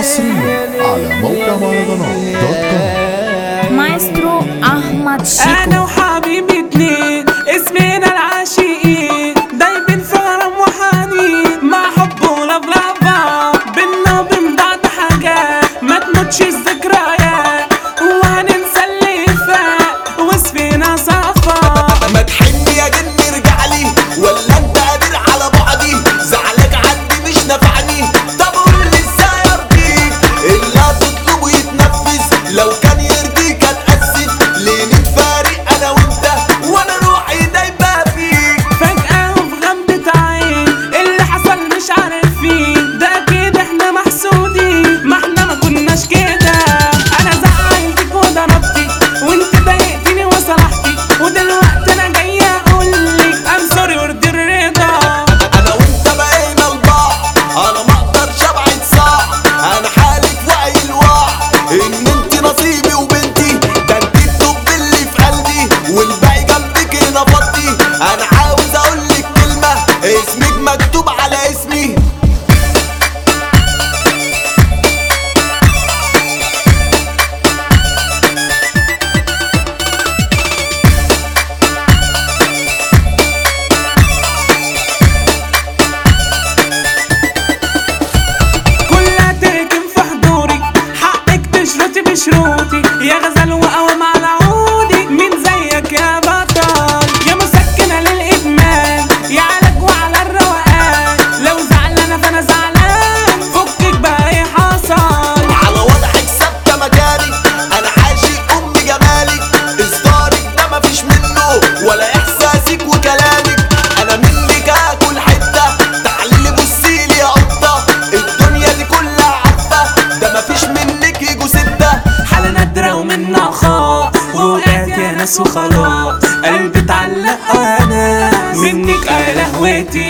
حصريا على موقع مهرجانات دوت كوم مايسترو احمد شيكو انا وحبيبي اتنين اسمنا العاشقين دايبين في غرام وحنين مع حب ولفلفة بينا وبين بعض حاجات ما تموتش الذكريات وهننسى اللي فات وصفينا صفا ما تحن يا جن ارجع لي ولا انت قادر على بعدي زعلك عندي مش نفعني طب قول لي ازاي ارضيك اللي هتطلبه يتنفذ لو كان يرضيك هتأسف ليه نتفارق انا وانت وانا روحي دايبه فيك فجأة وفي غمضة عين اللي حصل مش عارفين ده أكيد احنا محسودين ما احنا ما كناش كده أنا زعلتك وضربتك وانت ضايقتني وصلحتي ودلوقتي أنا جاية أقولك I'm sorry ورد الرضا انا وانت بقينا لبعض انا ما اقدرش ابعد صح انا حالف وعي الوعي ان انت نصيبي وبنتي ده انت الطب اللي في قلبي والباقي جنبك هنا فضي انا عاوز اقولك كلمه اسمك مكتوب على اسمي كلها تركن في حضوري حقك تشرطي بشروطي يا غزل وقوام على عودي مين زيك يا بطل يا مسكنة للإدمان يا علاج وعلى الروقان لو زعلانة فأنا زعلان فكك بقى ايه حصل على وضعك ثابته مكانك انا عاشق ام جمالك اصدارك ده مفيش منه ولا احساسك وكلامك انا منك اكل حته تعالي بصيلي يا قطه الدنيا دي كلها عارفه ده مفيش منك يجوا سته حالة نادرة ومنا خاص وقعت يا ناس وخلاص قلبي اتعلق وانا منك يا لهوتي